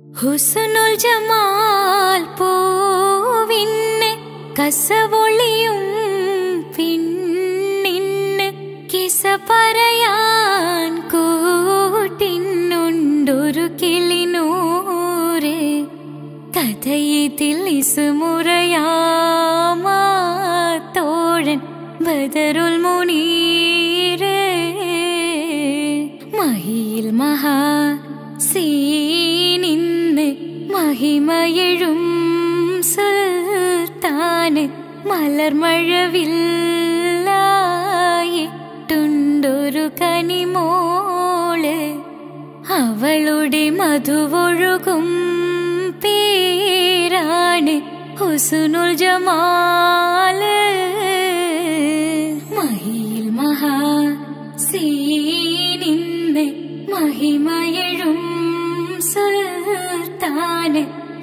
ഹുസ്നുൽ Jamal പൂവിന്ന് കസവൊളിയും പിന്നിന്ന് കിസ പറയാൻ കൂട്ടിനുണ്ടൊരു കിളിനൂറ് കഥയിതിൽ ഇസുമുറയാമാ തോഴൻ ബദറുൽ മുനീറ് മഹിയിൽ മഹാ സീനിന്ന് മഹിമയഴും സുൽത്താന് മലർമഴവില്ലായിട്ടുണ്ടൊരു കനിമോള് അവളുടെ മധുവൊഴുകും പേരാണ് ഹുസുനുൽ ജമാല് മഹിയിൽ മഹാ സീനിന്ന് മഹിമയഴും സുൽത്താന്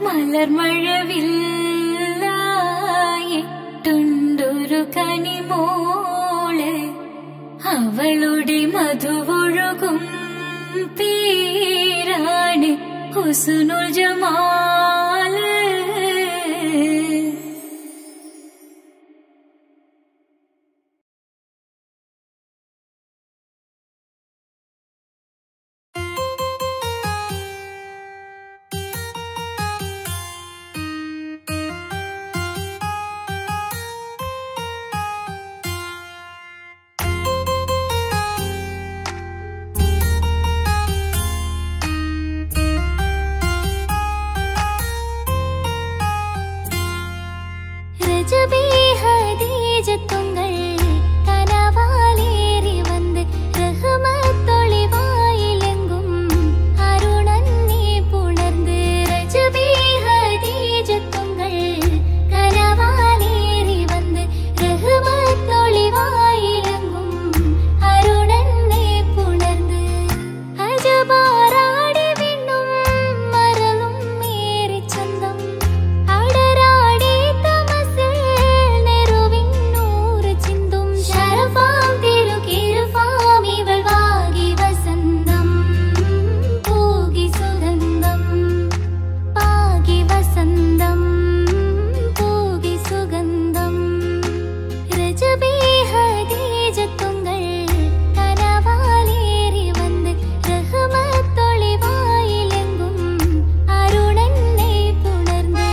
മലർമഴവില്ലായിട്ടുണ്ടൊരു കനിമോള് അവളുടെ മധുവൊഴുകും പേരാണ് ഹുസുനുൽ ജമാല് രജബീ ഹദീജത്തുങ്കൾ കനവാലേറി വന്ന് റഹ്മത്തൊളിവായിലെങ്കും അരുണന്നെ പുണർന്ന് രജബീ ഹദീജത്തുങ്കൾ കനവാലേറി വന്ന് റഹ്മത്തൊളിവായിലെങ്കും അരുണന്നെ പുണർന്ന് അജബാറാടി വിണ്ണും മരളും മേറി ചന്തം അടരാടി തമസിൽ നെറുവിൻ നൂറ് ചിന്തും ശരഫാം തിരുകിരുഫാം ഇവൾ വാകി വസന്തം പൂകി സുഗന്ധം പാകി വസന്തം പൂകി സുഗന്ധം രജബീ ഹദീജത്തുങ്കൾ കനവാലേറി വന്ന് റഹ്മത്തൊളിവായിലെങ്കും അരുണന്നെ പുണർന്ന്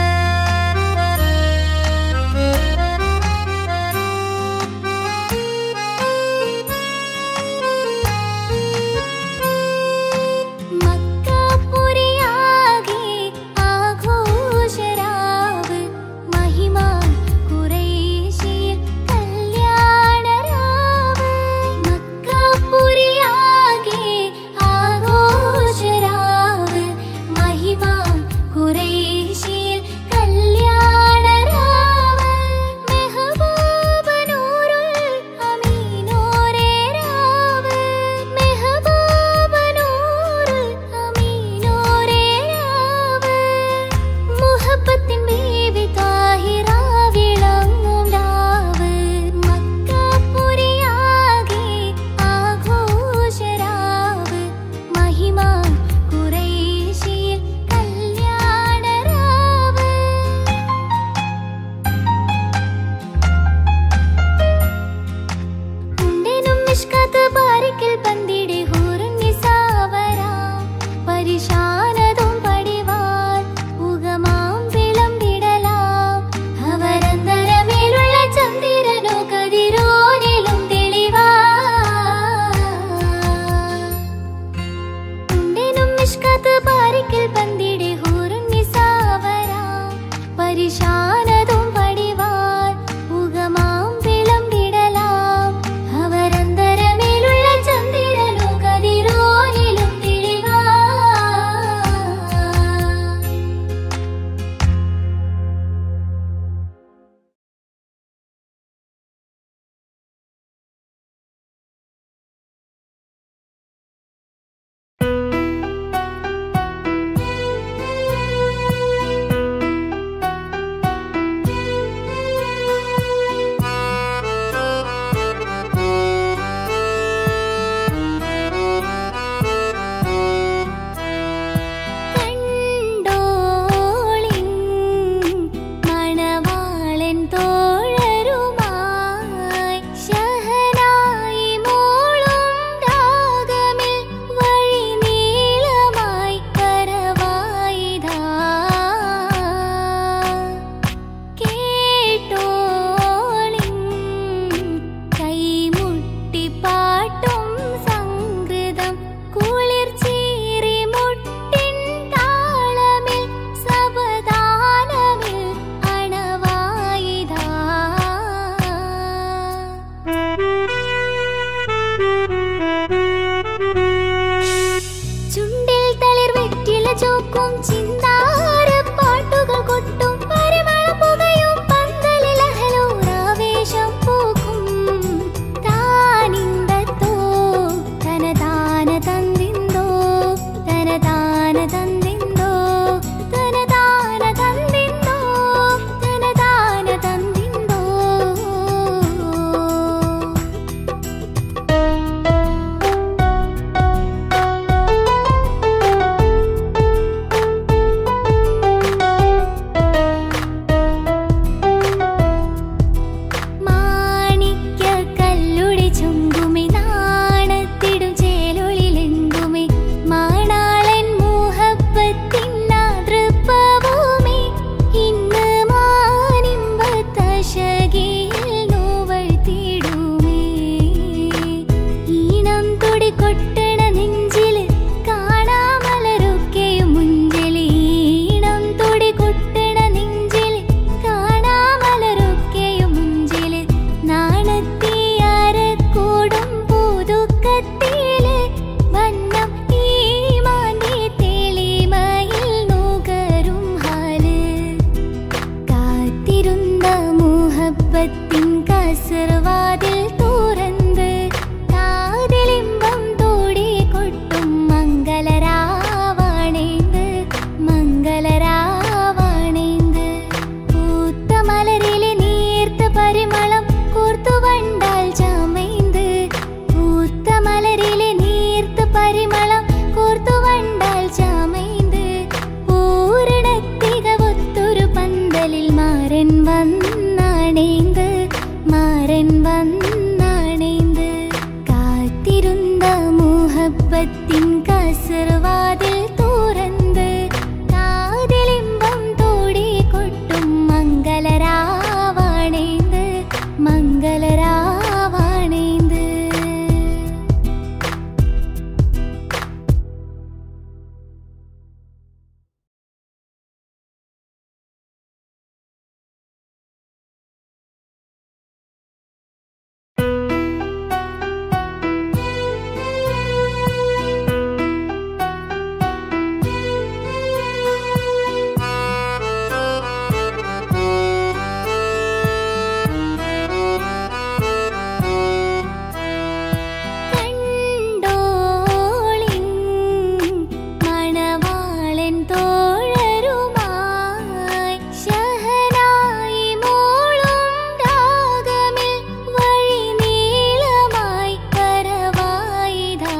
മക്കാപുരിയാകെ ആഘോഷരാവ് മഹിമ കുറേശിയിൽ കല്യാണരാവ് മക്കാപുരിയാകെ ആഘോഷരാവ് മഹിമ കുറേശിയിൽ കല്യാണരാവ് മെഹബൂബ നൂറുൽ അമീനോരേ രാവ് മെഹബൂബ നൂറുൽ അമീനോരേ രാവ് മുഹബത്തിൻ ബീവി താഹിറ വിളങ്ങും രാവ് മക്കാപുരിയാകെ ആഘോഷരാവ് മഹിമ കുറേശിയിൽ കല്യാണരാവ് ഉണ്ടെനും നിഷ്കാത്ത് പാരിക്കൽ പന്തിടെ ഹൂറും നിസാവരാ പരിശാനതും പടിവാൻ ഉഗമാം വിളമ്പിടലാം അവരന്തരമേലുള്ള ചന്ദ്രനോ കതിരോനിലും തെളിവാ ഉണ്ടെനും നിഷ്കാത്ത് പാരിക്കൽ പന്തിടെ ഹൂറും നിസാവരാ പരിശാനതും പടിവാൻ ഉഗമാം വിളമ്പിടലാം അവരന്തരമേലുള്ള ചന്ദ്രനോ കതിരോനിലും തെളിവാ വെറ്റില ചോക്കും ചിന്താര പാട്ടുകൾ കൊട്ടും പരിമള പുകയും പന്തലിൽ അഹലോരാവേശം പൂക്കും താനിന്തത്തോ തനതാന തന്തിന്തോ തനതാന തന്തിന്തോ തനതാന തന്തിന്തോ തനതാന തന്തിന്തോ മാണിക്യ കല്ലുടി ചുങ്കുമി നാണത്തിടും ചേലൊളിലെങ്കുമി മാണാളൻ മോഹപ്പത്തിൻ നാതൃപ്പഭൂമി ഇന്ന് മാനിമ്പത്തശകിയിൽ നോവഴ്ത്തിടുമേ ഈണം തുടി കൊട്ടണ നെഞ്ചില് കാണാമലരൊക്കെയും മുഞ്ചില് ഈണം തുടി കൊട്ടണ നെഞ്ചില് കാണാമലരൊക്കെയും മുഞ്ചില് നാണത്തിയാരക്കൂടും പുതുക്കത്തില് വന്നം ഈ മാന്തി തെളിമയിൽ നുകരും ഹാല് കാത്തിരുന്ന മുഹബത്തിൻ കസർവാതിൽ തുറന്ന് കാതിലിമ്പം തോടി കൊട്ടും മംഗളരാവാണേന്ത് മംഗളരാവാണേന്ത് പൂത്ത മലരിലെ നീർത്ത പരിമളം കൂർത്തു വണ്ടാൽ ചമൈന്ത് പൂത്ത മലരിലെ നീർത്ത പരിമളം കൂർത്തു വണ്ടാൽ ചമൈന്ത് പൂരണത്തികവൊത്തൊരു പന്തലിൽ മാരൻ വന്നാണേന്ത് മാരൻ വന്നാണേന്ത് കാത്തിരുന്ന മുഹബത്തിൻ കസർവാതിൽ തുറന്ന് കാതിലിമ്പം തോടി കൊട്ടും മംഗളരാവാണേന്ത് മംഗളരാവാണേന്ത് കണ്ടോളിൻ മണവാളൻ തോഴരുമായി ശഹനായി മൂളും രാഗമിൽ വഴി നീളമായി കരവായിതാ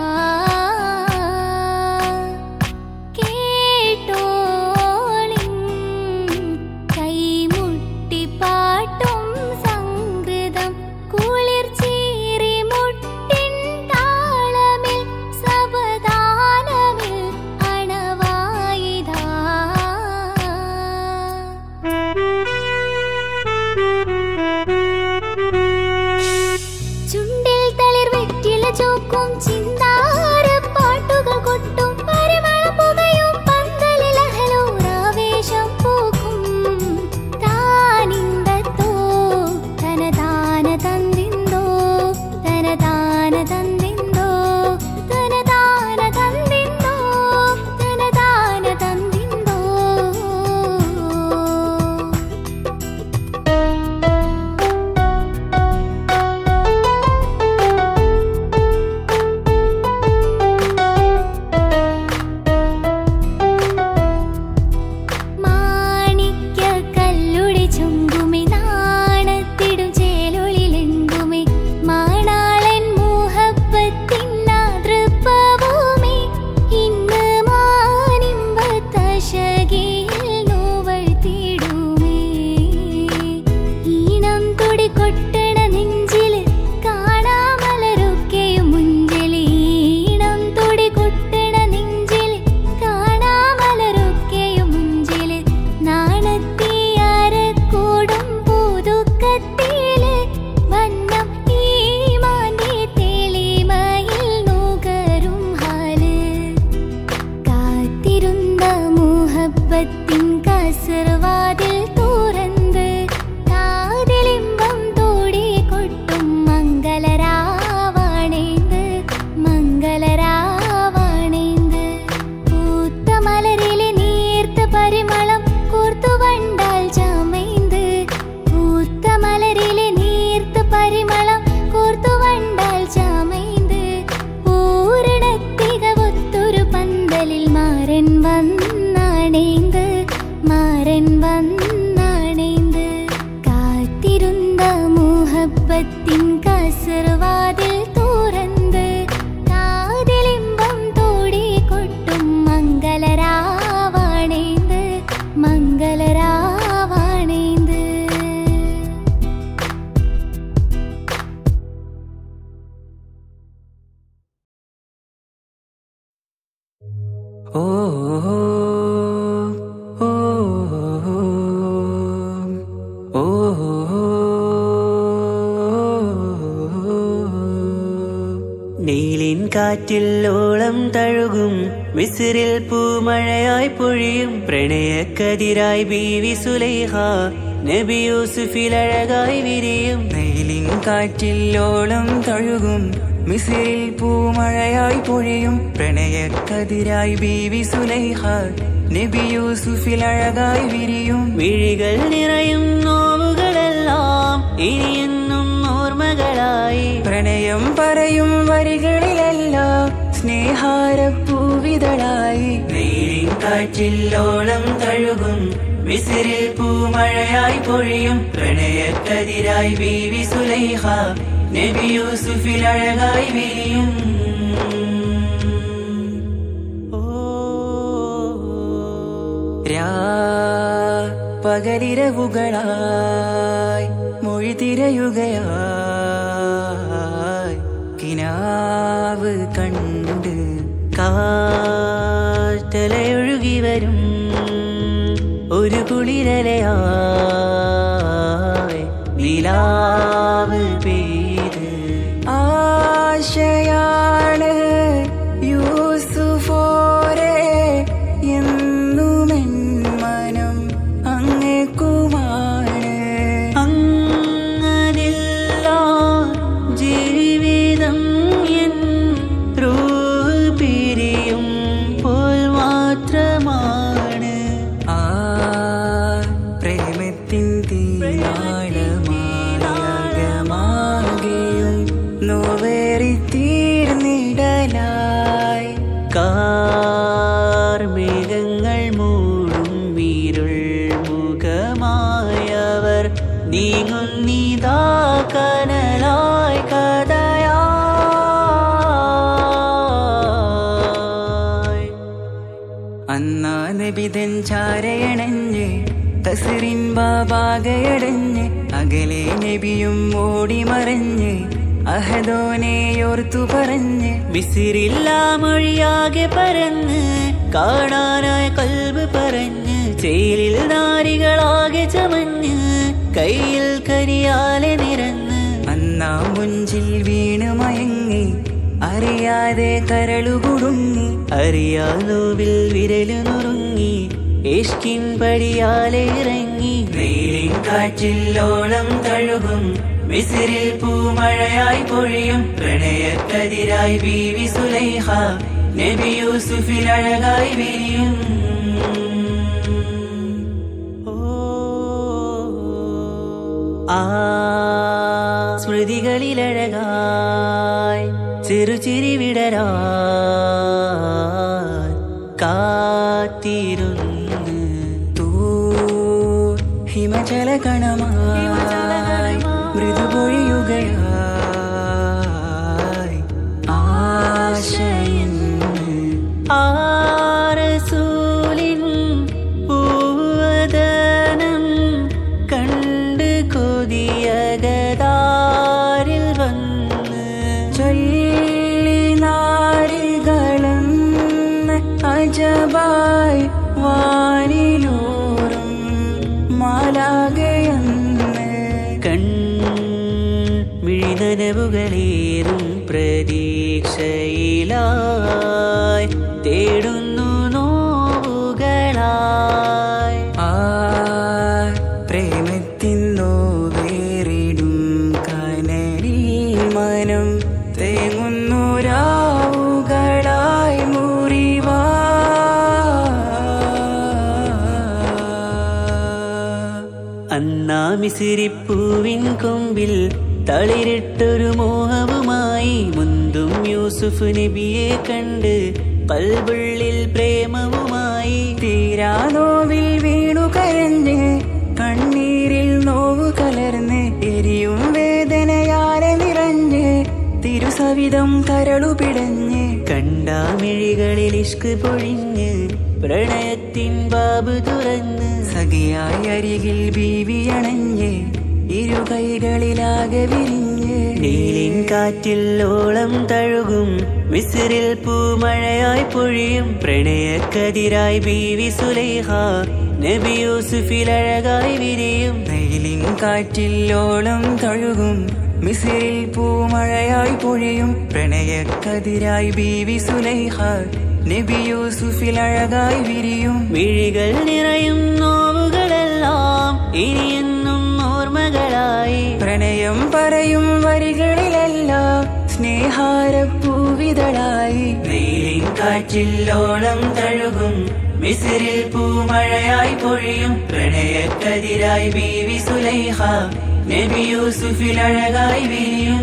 കേട്ടോളിൻ കൈമുട്ടി പാട്ടും സംഗൃതം കുളിർച്ചീറി മുട്ടിൻ താളമിൽ സവധാനമിൽ അണവായിതാ ചുണ്ടിൽ തളിർ വെറ്റില ചോക്കും ചിന്താര പാട്ടുകൾ കൊട്ടും പരിമള പുകയും പന്തലിൽ അഹലോരാവേശം പൂക്കും താനിന്തത്തോ തനതാന തന്തിന്തോ തനതാന തന്തിന്തോ തനതാന തന്തിന്തോ തനതാന തന്തിന്തോ മാണിക്യ കല്ലുടി ചുങ്കുമി നാണത്തിടും ചേലൊളിലെങ്കുമി മാണാളൻ മോഹപ്പത്തിൻ നാതൃപ്പഭൂമി ഇന്ന് മാനിമ്പത്തശകിയിൽ നോവഴ്ത്തിടുമേ ഈണം തുടി കൊട്ടണ നെഞ്ചില് കാണാമലരൊക്കെയും മുഞ്ചില് ഈണം തുടി കൊട്ടണ നെഞ്ചില് കാണാമലരൊക്കെയും മുഞ്ചില് നാണത്തിയാരക്കൂടും പുതുക്കത്തില് വന്നം ഈ മാന്തി തെളിമയിൽ നുകരും ഹാല് കാത്തിരുന്ന മുഹബത്തിൻ കസർവാതിൽ തുറന്ന് കാതിലിമ്പം തോടി കൊട്ടും മംഗളരാവാണേന്ത് മംഗളരാവാണേന്ത് പൂത്ത മലർ വന്നണൈந்து മാരൻ വന്നണൈந்து കാത്തിരുന്ന മുഹബത്തിൻ കസർവാതിൽ തുറന്ന് കാതിലിമ്പം തോടി കൊട്ടും മംഗളരാവണൈந்து മംഗളരാവണൈந்து ഓ ഓ ഓ നീലിൻ കാറ്റിൽ ഓളം തഴുകും മിസിറിൽ പൂമഴയായി പൊഴിയും പ്രണയക്കതിരായി ബീവി സുലൈഹ നബി യൂസുഫിൽ അഴകായി വിരിയും നീലിൻ കാറ്റിൽ ഓളം തഴുകും മിസിറിൽ പൂമഴയായി പൊഴിയും പ്രണയക്കതിരായി ബീവി സുലൈഹ നബി യൂസുഫിൽ അഴകായി വിരിയും വിഴികൾ നിറയും നോവുകളെല്ലാം ഇനിയെന്നും ഓർമ്മകളായി പ്രണയം പറയും വരികളിലെല്ലാം സ്നേഹാരപ്പൂവിതളായി നീരിൻ കാറ്റില്ലോളം തഴുകും വിസിരിൽ പൂമഴയായി പൊഴിയും പ്രണയക്കതിരായി ബീവി സുലൈഹ നബി യൂസുഫിൽ അഴകായി വിരിയും രാ പകലിരവുകളായി മൊഴി തിരയുകയായി കിനാവ് കണ്ട് കാറ്റലയൊഴുകി വരും ഒരു കുളിരലയായി നിലാവ് പെയ്ത് ആശയാണ് യൂസുഫോരെ എന്നുമെൻ മനം അങ്ങേക്കുമാണ് അങ്ങനില്ല ജീവിതം എൻ റൂഹ് പിരിയും പോൽ മാത്രമാണ് ആ പ്രേമത്തിൻ തീരാളമാകമാകെയും നോവേറി തീർന്നിടലായി കാർമേഘങ്ങൾ മൂടും വീരുൾ മുഖമായവർ നീങ്ങുന്നിതാ കനലായി കഥയായി അന്നാ നബിതൻ ചാരയണഞ്ഞ് തസറിൻ ബാബാകയടഞ്ഞ് അകലെ നബിയും ഓടി മറഞ്ഞ് അഹദോനെയോർത്തു പറഞ്ഞ് വിസിറില്ല മൊഴിയാകെ പരന്ന് കാണാനായി കൽബ് പറഞ്ഞ് ചേലിൽ നാരികളാകെ ചമഞ്ഞ് കയ്യിൽ കരിയാലെ നിരന്ന് അന്നാ മുഞ്ചിൽ വീണ് മയങ്ങി അറിയാതെ കരളുകുടുങ്ങി അറിയാലോവിൽ വിരലു നുറുങ്ങി ഇഷ്കിൻ പടിയാലെ ഇറങ്ങി വെയിലിൻ കാറ്റില്ലോളം തഴുകും വിസിരിൽ പൂമഴയായി പൊഴിയും പ്രണയക്കതിരായി ബീവി സുലൈഹ നബി യൂസുഫിൽ അഴകായി വിരിയും ആ സ്മൃതികളിലഴകായി ചെറുചിരി വിടരാ കാത്തിരുന്ന് തൂ ഹിമചല കണമായി മൃദുപൊഴിയുകയായി ആശയിൻ ആരസൂലിൻ പൂവദനം കണ്ട് കൊതിയകതാരിൽ വന്ന് ചൊല്ലി നാരികളെന്ന് അജബായി വാനിലൂറും മാലാകയെന്ന് കൺ മിഴിനനവുകളേറും പ്രതീക്ഷയിലായി തേടുന്നു നോവുകളായി ആ പ്രേമത്തിൻ നോവേറിടും കനലിൽ മനം തേങ്ങുന്നു രാവുകളായി മുറിവാ അന്നാ മിസിരിപ്പൂവിൻ കൊമ്പിൽ തളിരിട്ടൊരു മോഹവുമായി മുന്തും യൂസുഫ് നബിയെ കണ്ട് പൽബുള്ളിൽ പ്രേമവുമായി കരളു പിടഞ്ഞ് കണ്ടാമിഴികളിൽ ഇഷ്ക് പൊഴിഞ്ഞ് പ്രണയത്തിൻ ബാബ് തുറന്ന് സഖിയായി അരികിൽ ബീവി അണഞ്ഞ് ഇരു കൈകളിലാകെ വിരിഞ്ഞ് നീലിൻ കാറ്റിൽ ഓളം തഴുകും മിസിറിൽ പൂമഴയായി പൊഴിയും പ്രണയക്കതിരായി ബീവി സുലൈഹ നബി യൂസുഫിൽ അഴകായി വിരിയും നീലിൻ കാറ്റിൽ ഓളം തഴുകും മിസിറിൽ പൂമഴയായി പൊഴിയും പ്രണയക്കതിരായി ബീവി സുലൈഹ നബി യൂസുഫിൽ അഴകായി വിരിയും മിഴികൾ നിറയും നോവുകളെല്ലാം ഇനിയെന്നും ഓർമ്മകളായി പ്രണയം പറയും വരികളിലെല്ലാം സ്നേഹാരപ്പൂവിതളായി നീലിൻ കാറ്റില്ലോളം തഴുകും മിസിറിൽ പൂമഴയായി പൊഴിയും പ്രണയക്കതിരായി ബീവി സുലൈഹ നബി യൂസുഫിൽ അഴകായി വിരിയും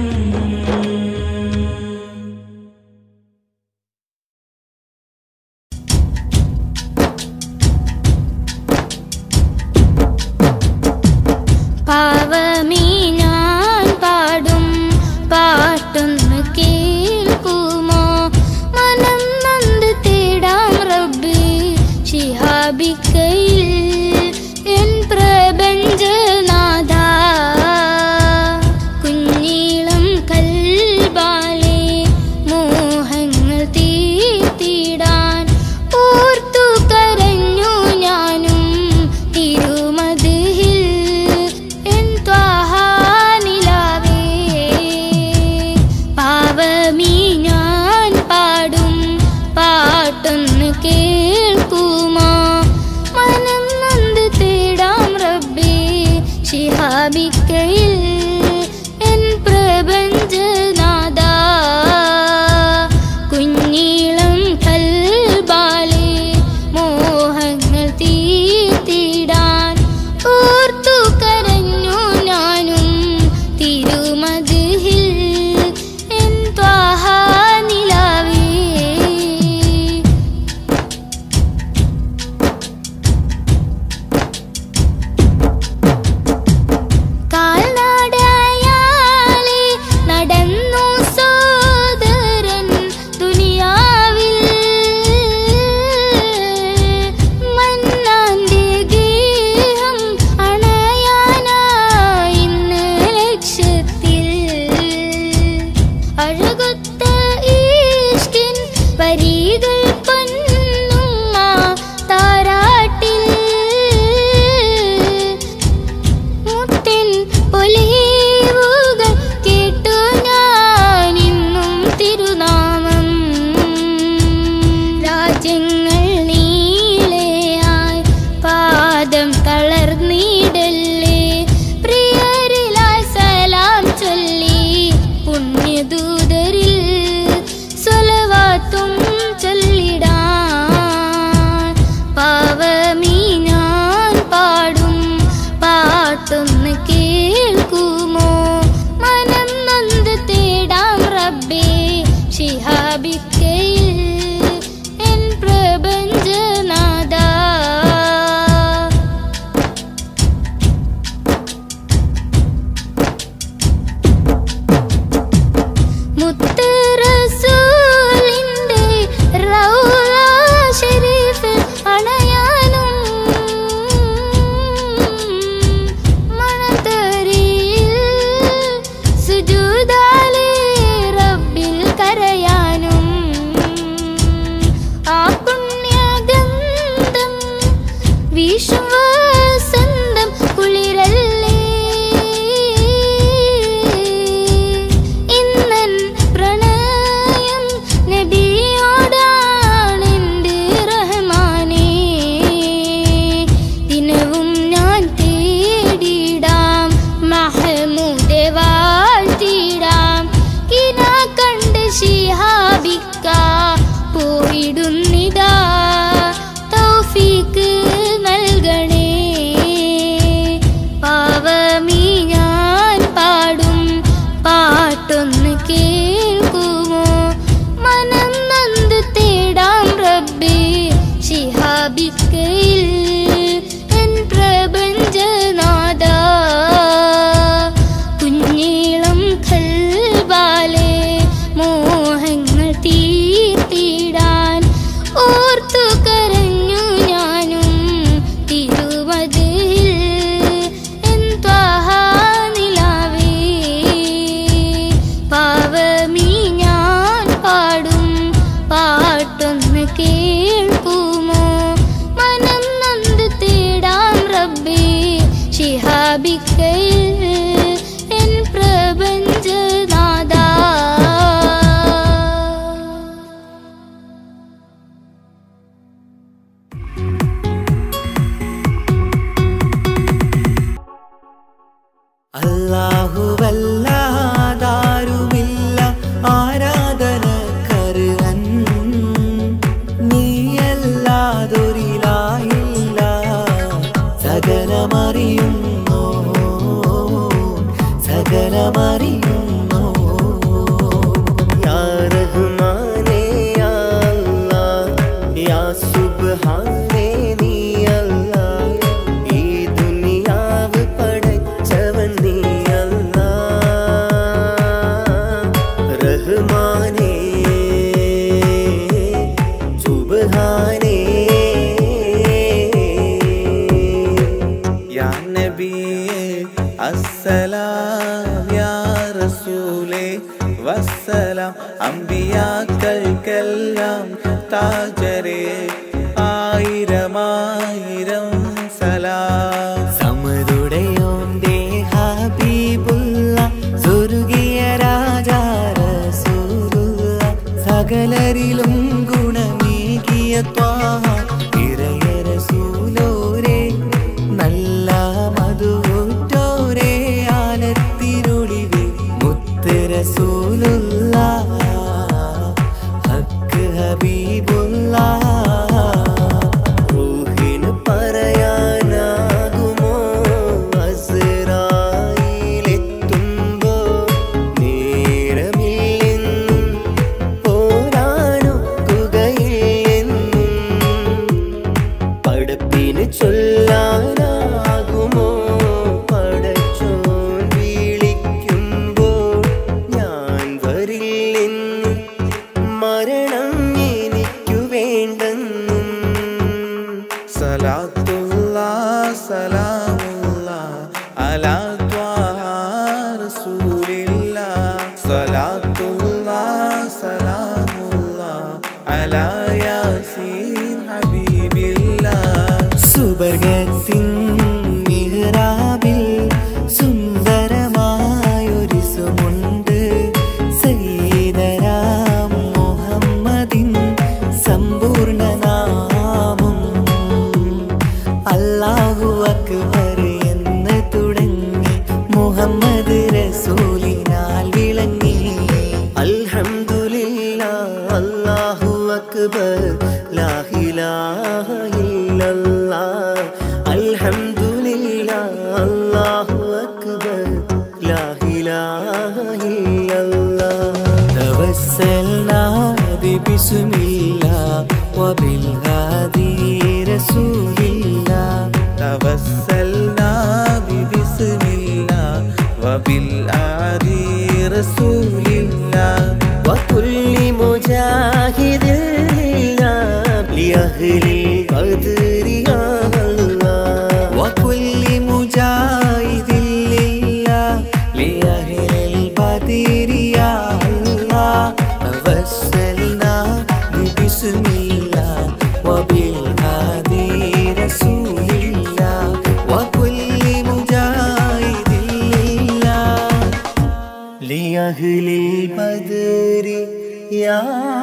പാവമീ ഞാൻ പാടും പാട്ടൊന്ന് കേൾക്കുമോ മനം നന്ദ് തേടാം റബ്ബി ശിഹാബിക്കയിൽ എൻ പ്രപഞ്ചനാഥ കുഞ്ഞീളം കൽബാലെ മോഹങ്ങൾ തീർത്തിടാൻ ഓർത്തു കരഞ്ഞു ഞാനും തിരുമതിൽ എൻ ത്വാഹാനിലാവേ പാവമീ ഞാൻ പാടും പാട്ടൊന്ന് കേൾക്കുമോ മനം നന്ദ് തേടാം റബ്ബേ ശിഹാബിക്കയിൽ എൻ പ്രപഞ്ചനാഥ കുഞ്ഞീളം കൽബാലെ മോഹങ്ങൾ തീർത്തിടാൻ ഓർത്തു കരഞ്ഞു ഞാനും തിരുമതിൽ എൻ ത്വാഹാനിലാവേ കാൽനടയാലെ നടന്നു സോദരൻ ദുനിയാവിൽ മന്നാന്റെ ഗേഹം അണയാനായി ഇന്ന് ലക്ഷ്യത്തിൽ അഴകൊത്ത ഈഷ്കിൻ വരികൾ പൊന്നുമ്മ താരാട്ടിൽ മുത്തിൻ പൊലിവുകൾ കേട്ടു ഞാൻ ഇന്നും തിരുനാമം രാജ്യങ്ങൾ നീളയായി പാദം തളർന്നിടല്ലേ പ്രിയരിലായി സലാം ചൊല്ലി പുണ്യദൂതരിൽ സ്വലവാത്തും ചൊല്ലിടാൻ പാവമീ ഞാൻ പാടും പാട്ടൊന്ന് കേൾക്കുമോ മനം നന്ദ് തേടാം റബ്ബേ ശിഹാബിക്കയിൽ എൻ പ്രപഞ്ചനാഥ മുത്ത് റസൂലിന്റെ റൗള ശരീഫിൽ അണയാനും മണത്തരിയിൽ സുജൂദാലെ റബ്ബിൽ കരയാനും ആ പുണ്യഗന്ധം വിശ്വസന്തം കുളിരല്ലേ ഇന്നൻ പ്രണയം നബിയോടാണെന്റെ റഹ്മാനേ ദിനവും ഞാൻ തേടിടാം മഹമൂദെ വാഴ്ത്തിടാം കിന കണ്ട് ശിഹാബിക്ക പോയിടുന്നിതാ തൗഫീക്ക് നൽകണേ പാവമീ ഞാൻ പാടും പാട്ടൊന്ന് കേൾക്കുമോ മനം നന്ദ് തേടാം റബ്ബേ ശിഹാബിക്കയിൽ എൻ പ്രപഞ്ചനാഥ കുഞ്ഞീളം കൽബാലെ മോഹങ്ങൾ സുബ്ഹാനേ നീ അല്ലാ ഈ ദുനിയാവ് പടച്ചവൻ നീ അല്ലാ റഹ്മാനേ സുബ്ഹാനേ യാ നബിയേ അസ്സലാം യാ റസൂലേ വസ്സലാം അമ്പിയാക്കൾക്കെല്ലാം താജരേ ആയിരമായിരം സലാം സമതുടയോന്റെ ഹബീബുള്ള സ്വർഗീയ രാജാ റസൂലുള്ള സകലരിലും ഗുണമേകിയ ത്വാഹ ഇറയ റസൂലോരേ നല്ല മധുറ്റോരേ ആലത്തിനൊളിവേ മുത്ത് റസൂലുള്ള ഹക്ക് ഹബീബുള്ള റൂഹിന് പറയാനാകുമോ അസ്രായിലെത്തുമ്പോ നേരമില്ലെന്നും പോരാനൊക്കുകയില്ലെന്നും പടപ്പിന് ചൊല്ലാനാകുമോ പടച്ചോൻ വിളിക്കുമ്പോൾ ഞാൻ വരില്ലെന്ന് മരണം എനിക്കു വേണ്ടെന്നും സലാത്തുള്ള സലാമുള്ള അലാ ത്വാഹ റസൂലില്ല സലാത്തുള്ള സലാമുള്ള അലാ യാസീൻ ഹബീബില്ല സുബർഗത്തിൻ മിഹ്റാബിൽ സുന്ദരമായൊരു സുമുണ്ട് സയ്യിദരാം മുഹമ്മദിൻ സമ്പൂർണ്ണ നാമം അല്ലാഹു അക്ബർ എന്ന് തുടങ്ങി മുഹമ്മദ് റസൂലിനാൽ വിളങ്ങി അൽഹംദുലില്ലാ അല്ലാഹു അക്ബർ ലാ ഇലാഹ ഇല്ലല്ലാഹ് അൽഹംദുലില്ലാ അല്ലാഹു അക്ബർ ലാ ഇലാഹ ഇല്ലല്ലാഹ് توسلنا ببسم الله وبالهادي رسول الله توسلنا ببسم الله وبالآدي رسول الله وكل مجاهد لله لأهل القدر يا الله وكل مجاهد لله لأهل البدر يا الله توسلنا ببسم الله وبالهادي رسول الله وكل مجاهد لله لأهل البدر يا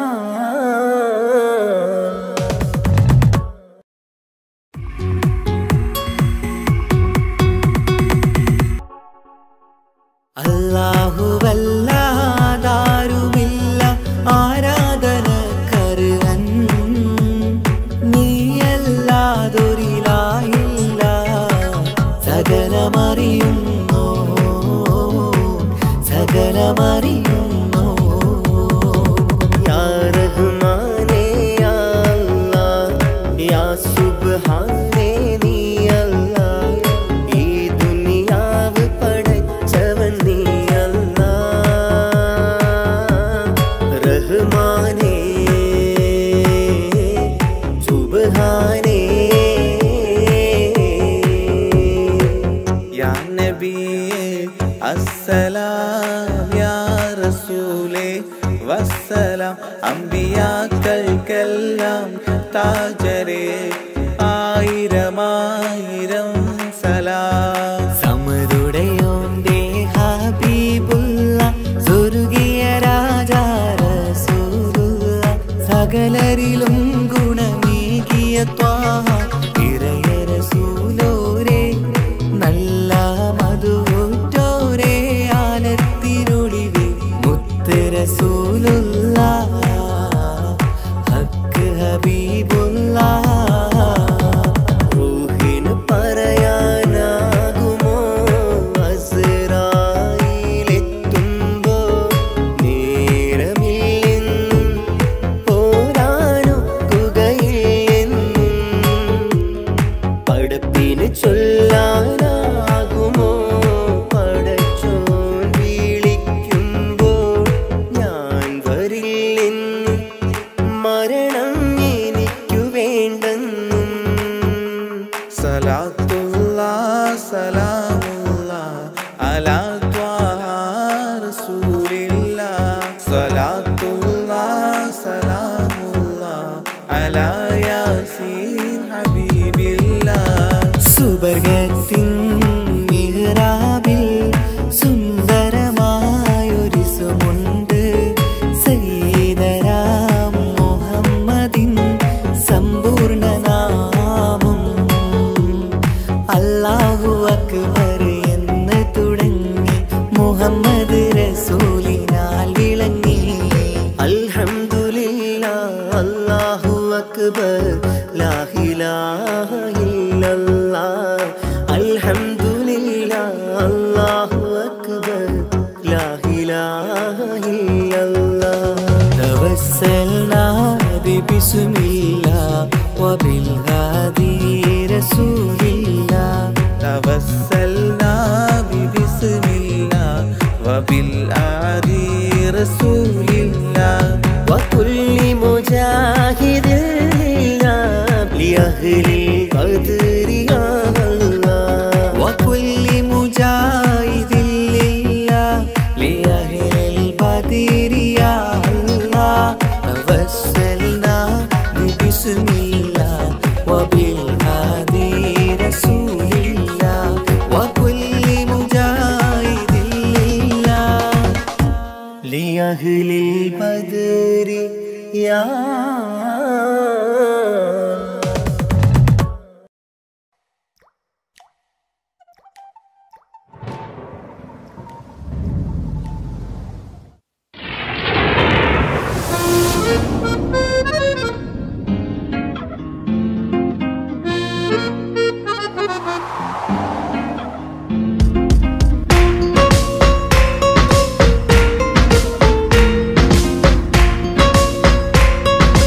അല്ലാഹുവല്ലാതാരുമില്ല ആരാധന കരുവൻ നീയല്ലാതൊരിലായില്ല സകലമറിയുന്നു സകലമറിയുന്നു യാ റഹ്മാനേ യാ അല്ലാഹ് യാ സുബ്ഹാനേ നീ അല്ലാഹ് ഈ ദുനിയാവ് പടച്ചവൻ നീ അല്ലാഹ് റഹ്മാനേ സുബ്ഹാനേ യാ നബിയേ അസ്സലാം യാ റസൂലേ വസ്സലാം അമ്പിയാക്കൾക്കെല്ലാം താജരേ ആയിരമായിരം സലാം സമതുടയോന്റെ ഹബീബുള്ള സ്വർഗീയ രാജാ റസൂലുള്ള സകലരിലും ഗുണമേകിയ ത്വാ صلاة سلام الله على طه رسول الله صلاة الله سلام الله على ياسين حبيب الله സുബർഗത്തിൻ മിഹ്റാബിൽ സുന്ദരമായൊരു സുമുണ്ട് സയ്യിദരാം മുഹമ്മദിൻ സമ്പൂർണ്ണ നാമം അല്ലാഹു അക്ബർ എന്ന് തുടങ്ങി മുഹമ്മദ് റസൂലിനാൽ വിളങ്ങി അൽഹംദുലില്ലാ അല്ലാഹു അക്ബർ ലാ ഇലാഹ ഇല്ലല്ലാഹ് അൽഹംദുലില്ലാ അല്ലാഹു അക്ബർ ലാ ഇലാഹ ഇല്ലല്ലാഹ് توسلنا ببسم الله وبالهادي رسول الله توسلنا ببسم الله وبالآدي رسول الله وكل مجاهد لله لأهل القدر يا الله وكل مجاهد لله لأهل البدر يا الله توسلنا ببسم الله وبالهادي رسول الله وكل مجاهد لله لأهل البدر يا ും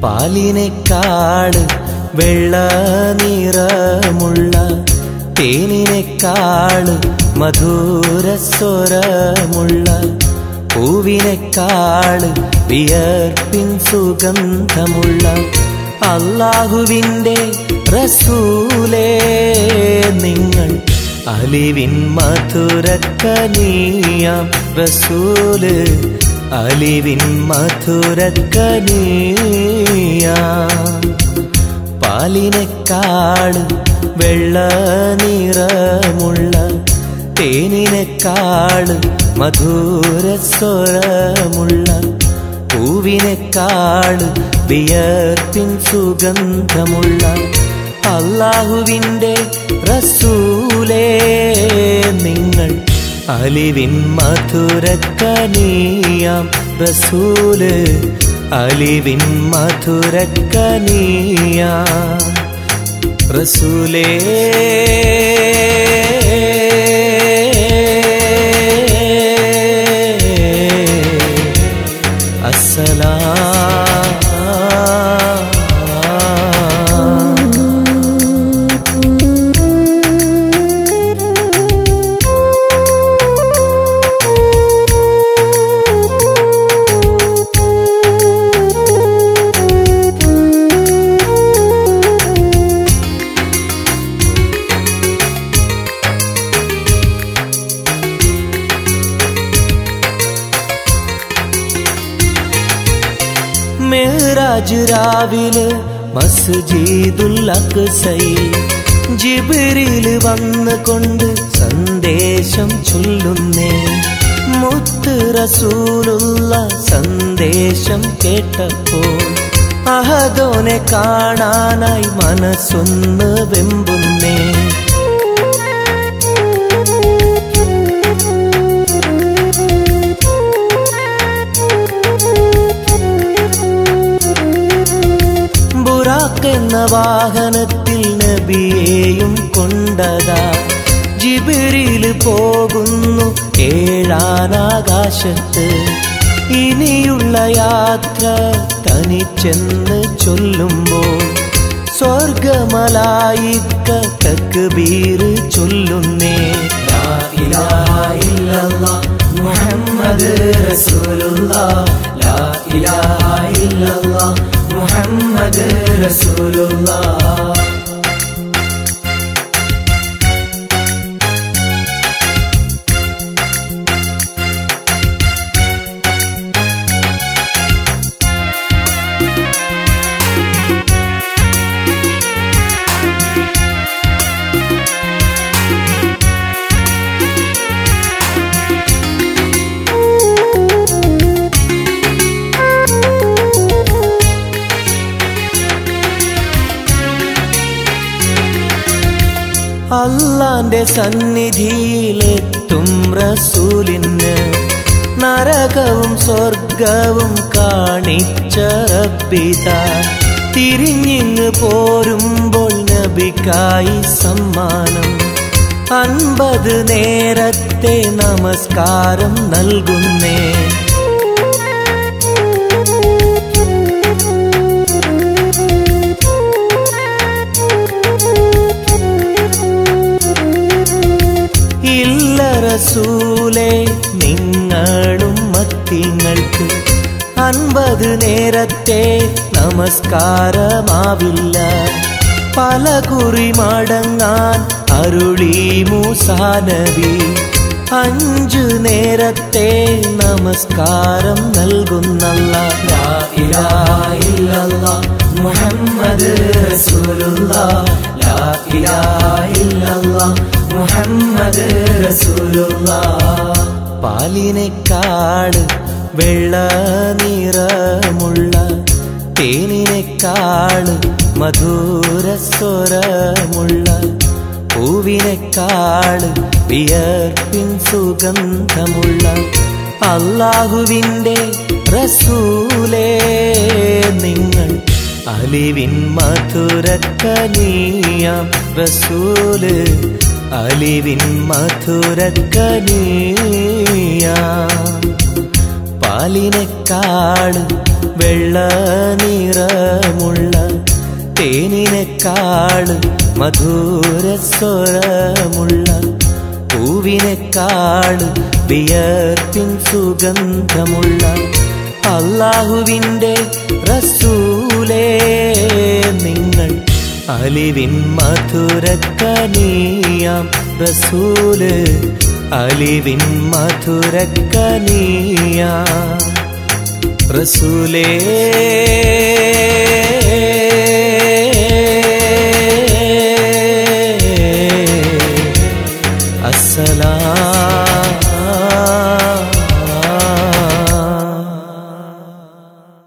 പാലിനേക്കാട് വെള്ള നിറമുള്ള തേനിനേക്കാട് മധുരസ്വരമുള്ള പൂവിനേക്കാട് വിയർപ്പിൻ സുഗന്ധമുള്ള അള്ളാഹുവിൻ്റെ റസൂലേ നിങ്ങൾ അലിവിൻ മധുരക്കനീയാം റസൂല് അലിവിൻ മധുരക്കനീയാം പാലിനേക്കാട് വെള്ള നിറമുള്ള തേനിനേക്കാട് മധുരസ്വരമുള്ള പൂവിനേക്കാട് വിയർപ്പിൻ സുഗന്ധമുള്ള അള്ളാഹുവിൻ്റെ റസൂലേ നിങ്ങൾ അലിവിൻ മധുരക്കനീയാം റസൂല് അലിവിൻ മധുരക്കനീയാം റസൂലേ അസ്സലാം മേറാജ് രാവിലെ മസ്ജിദുൽ അക്സയിൽ ജിബിരിൽ വന്ന് കൊണ്ട് സന്ദേശം ചൊല്ലുന്നേ മുത്ത് റസൂലുള്ള സന്ദേശം കേട്ടപ്പോൾ അഹദോനെ കാണാനായി മനസ്സൊന്ന് വെമ്പുന്നേ ബുറാക്ക് എന്ന വാഹനത്തിൽ നബിയെയും കൊണ്ടതാ ജിബിരിൽ പോകുന്നു ഏഴാനാകാശത്ത് ഇനിയുള്ള യാത്ര തനിച്ചെന്ന് ചൊല്ലുമ്പോൾ സ്വർഗമലായിക്ക തക്ബീർ ചൊല്ലുന്നേ ലാ ഇലാഹ ഇല്ലല്ലാഹ് മുഹമ്മദ് റസൂലുള്ളാഹ് ലാ ഇലാഹ ഇല്ലല്ലാഹ് മുഹമ്മദ് റസൂലുള്ളാഹ് അള്ളാന്റെ സന്നിധിയിലെത്തും റസൂലിന് നരകവും സ്വർഗവും കാണിച്ച റബ്ബിത തിരിഞ്ഞിങ്ങ് പോരുമ്പോൾ നബിക്കായി സമ്മാനം അൻപത് നേരത്തെ നമസ്കാരം നൽകുന്നേ ഇല്ല റസൂലേ നിങ്ങളും മത്തിങ്ങൾക്ക് അൻപത് നേരത്തെ നമസ്കാരമാവില്ല പല കുറി മടങ്ങാൻ അരുളി മൂസാനബി അഞ്ചു നേരത്തെ നമസ്കാരം നൽകുന്നല്ല ലാ ഇലാഹ ഇല്ലല്ലാഹ് മുഹമ്മദ് റസൂലുള്ളാഹ് ലാ ഇലാഹ ഇല്ലല്ലാഹ് മുഹമ്മദ് റസൂലുള്ളാഹ് പാലിനേക്കാട് വെള്ള നിറമുള്ള തേനിനേക്കാട് മധുരസ്വരമുള്ള പൂവിനേക്കാട് വിയർപ്പിൻ സുഗന്ധമുള്ള അള്ളാഹുവിൻ്റെ റസൂലേ നിങ്ങൾ അലിവിൻ മധുരക്കനീയാം റസൂല് അലിവിൻ മധുരക്കനീയാം പാലിനേക്കാട് വെള്ള നിറമുള്ള തേനിനെക്കാള് മധുര സ്വരമുള്ള പൂവിനെക്കാള് വിയർപ്പിൻ സുഗന്ധമുള്ള അള്ളാഹുവിൻ്റെ റസൂലേ നിങ്ങൾ അലിവിൻ മധുരക്കനീയാം റസൂല് അലിവിൻ മധുരക്കനീയാം റസൂലേ അസ്സലാം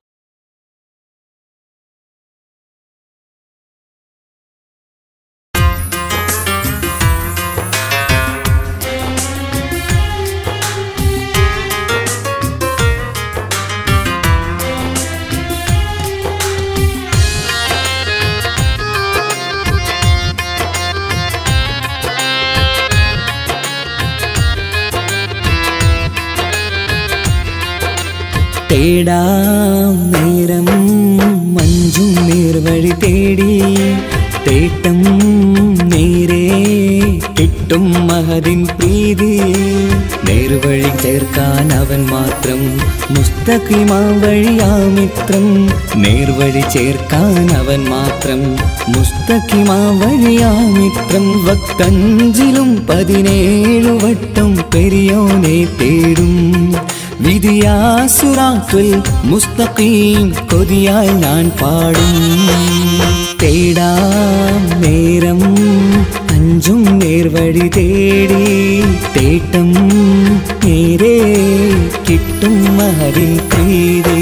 തേടാം നേരം മഞ്ചും നേർവഴി തേടി തേട്ടം നേരെ കിട്ടും മഹതിൻ പ്രീതി നേർവഴി ചേർക്കാൻ അവൻ മാത്രം മുസ്തഖിമാ വഴിയാമിത്രം നേർവഴി ചേർക്കാൻ അവൻ മാത്രം മുസ്തഖിമാ വഴിയാമിത്രം വക്കഞ്ചിലും പതിനേഴു വട്ടം പെരിയോനെ തേടും വിധിയാസുറാത്തുൽ മുസ്തഖീം കൊതിയായി ഞാൻ പാടും തേടാം നേരം അഞ്ചും നേർവഴി തേടി തേട്ടം നേരെ കിട്ടും മഹരിൻ പ്രീതി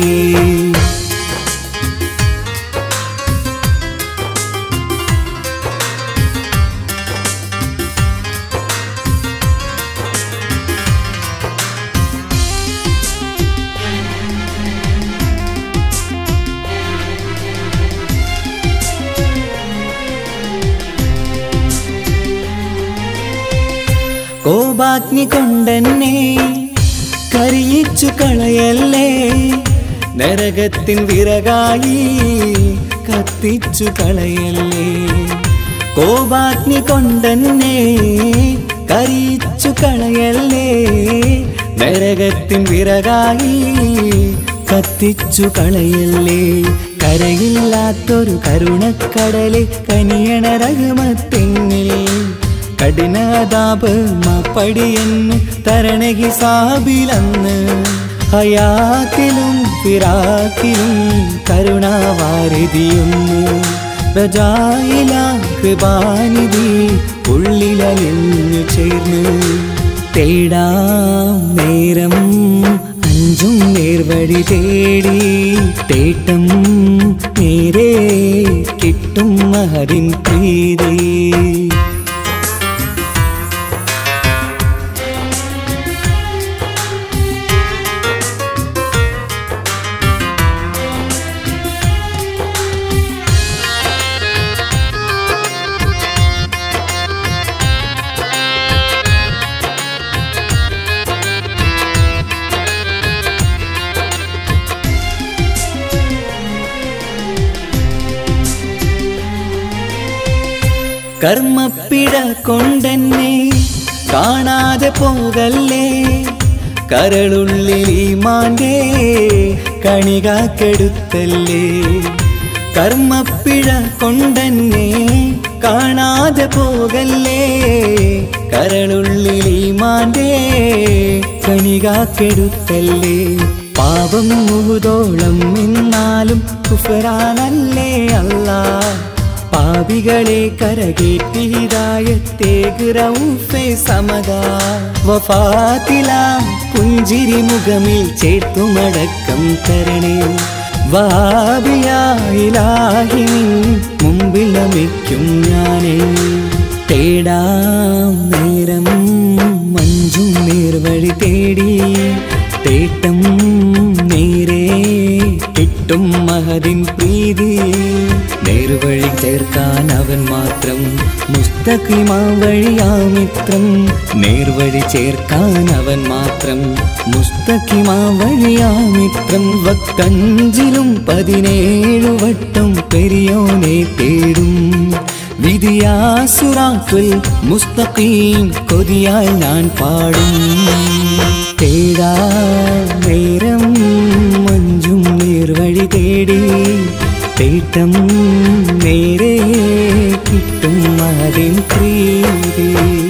കോപാഗ്നി കൊണ്ടെന്നെ കരിയിച്ചു കളയല്ലേ നരകത്തിൻ വിറകായി കത്തിച്ചു കളയല്ലേ കോപാഗ്നി കൊണ്ടെന്നെ കരിയിച്ചു കളയല്ലേ നരകത്തിൻ വിറകായി കത്തിച്ചു കളയല്ലേ കരയില്ലാത്തൊരു കരുണക്കടലെ കനിയണ രഘുമത്തെന്നിൽ കഠിനതാപ് മാപ്പടിയെന്ന് തരണ ഹിസാബിലന്ന് ഹയാത്തിലും ഫിറാക്കിലും കരുണാവാരിതിയൊന്ന് പ്രജായില കൃപാനിധി ഉള്ളിലലിഞ്ഞു ചേർന്ന് തേടാം നേരം അഞ്ചും നേർവഴി തേടി തേട്ടം നേരെ കിട്ടും മഹരിൻ പ്രീതി കർമ്മപ്പിട കൊണ്ടെന്നെ കാണാതെ പോകല്ലേ കരളുള്ളിൽ ഈമാന്റെ കണികാക്കെടുത്തല്ലേ കർമ്മപ്പിഴ കൊണ്ടെന്നെ കാണാതെ പോകല്ലേ കരളുള്ളിൽ ഈമാന്റെ കണികാക്കെടുത്തല്ലേ പാപം മുഹുതോളം എന്നാലും കുഫറാനല്ലേ അല്ലാ പാപികളെ കരകേറ്റി ഹിതായത്തേകുറൗഫെ സമത വഫാത്തില പുഞ്ചിരി മുഖമിൽ ചേർത്തുമടക്കം തരണേ വാബിയായിലാഹി മുമ്പിൽ നമിക്കും ഞാനേ തേടാം നേരം മഞ്ചും നേർവഴി തേടി തേട്ടം നേരെ കിട്ടും മഹതിൻ പ്രീതി നേർവഴി ചേർക്കാൻ അവൻ അവൻ മാത്രം മുസ്തഖിമാ വഴിയാമിത്രം നേർവഴി ചേർക്കാൻ അവൻ മാത്രം മുസ്തഖിമാ വഴിയാമിത്രം വക്കഞ്ചിലും പതിനേഴു വട്ടം പെരിയോനെ തേടും വിധിയാസുറാത്തുൽ മുസ്തഖീം കൊതിയാൽ ഞാൻ പാടും തേടാ നേരം മഞ്ചും നേർവഴി തേടി തേട്ടം നേരെ കിട്ടും അതിൻ പ്രീതി